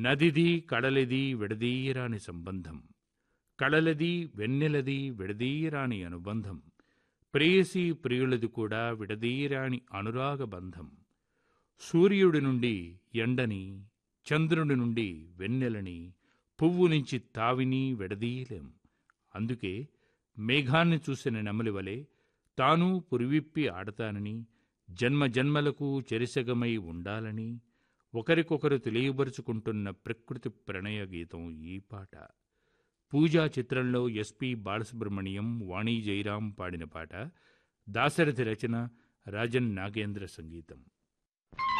నదిది కడలిది విడదీయరాని సంబంధం కడలది వెన్నెలది విడదీయరాని అనుబంధం ప్రేయసి ప్రియులది కూడా విడదీయరాని అనురాగ బంధం సూర్యుడి నుండి ఎండని చంద్రుడి నుండి వెన్నెలని పువ్వు నుంచి తావిని విడదీయలేం అందుకే మేఘాన్ని చూసిన నెమలి వలె తాను పురివిప్పి ఆడతానని జన్మ జన్మలకు చెరిసగమై ఉండాలని ఒకరికొకరు తెలియబరుచుకుంటున్న ప్రకృతి ప్రణయ గీతం ఈ పాట పూజా చిత్రంలో ఎస్పి బాలసుబ్రహ్మణ్యం వాణి జయరాం పాడిన పాట దాశరథి రచన రాజన్ నాగేంద్ర సంగీతం